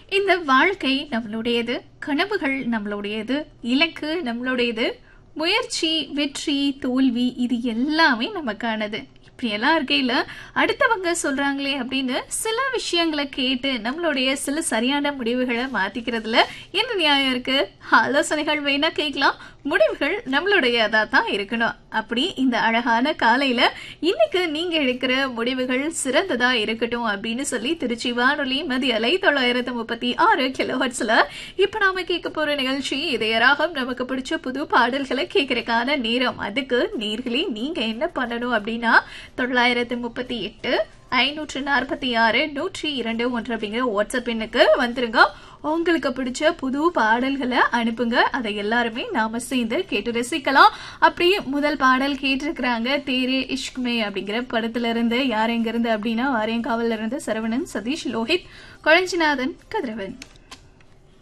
இந்த வாழ்க்கை நம்மளுடையது கனவுகள் நம்மளுடையது இலக்கு நம்மளுடையது முயற்சி வெற்றி தோல்வி இது எல்லாமே நமக்கானது இப்படியெல்லாம் இருக்கையில் அடுத்தவங்க சொல்றாங்களே அப்படின்னு சில விஷயங்களை கேட்டு நம்மளுடைய சில சரியான முடிவுகளை மாத்திக்கிறதுல என்ன நியாயம் இருக்கு ஆலோசனைகள் வேணா கேட்கலாம் முடிவுகள் நம்மளுடையதா தான் இருக்கணும் அப்படி இந்த அழகான காலையில இன்னைக்கு நீங்க எடுக்கிற முடிவுகள் சிறந்ததா இருக்கட்டும் அப்படின்னு சொல்லி திருச்சி வானொலி மதிய அலை தொள்ளாயிரத்து முப்பத்தி ஆறு கிலோஹர்ட்ஸ்ல இப்ப நாம கேட்க போற நிகழ்ச்சி இதயராகம் நமக்கு பிடிச்ச புது பாடல்களை கேட்கறதுக்கான நேரம் அதுக்கு நேர்களே நீங்க என்ன பண்ணணும் அப்படின்னா தொள்ளாயிரத்து முப்பத்தி எட்டு ஐநூற்று நாற்பத்தி ஆறு நூற்றி இரண்டு ஒன்று அப்படிங்கிற வாட்ஸ்அப் எண்ணுக்கு வந்துருங்க உங்களுக்கு பிடிச்ச புது பாடல்களை அனுப்புங்க அதை எல்லாருமே நாம சேர்ந்து கேட்டு ரசிக்கலாம் அப்படியே முதல் பாடல் கேட்டிருக்கிறாங்க தேரே இஷ்க்மே அப்படிங்கிற படத்துல இருந்து யார் எங்க இருந்து அப்படின்னா வாரியங்காவல்ல இருந்து சரவணன் சதீஷ் லோஹித் கொழஞ்சிநாதன் கதிரவன்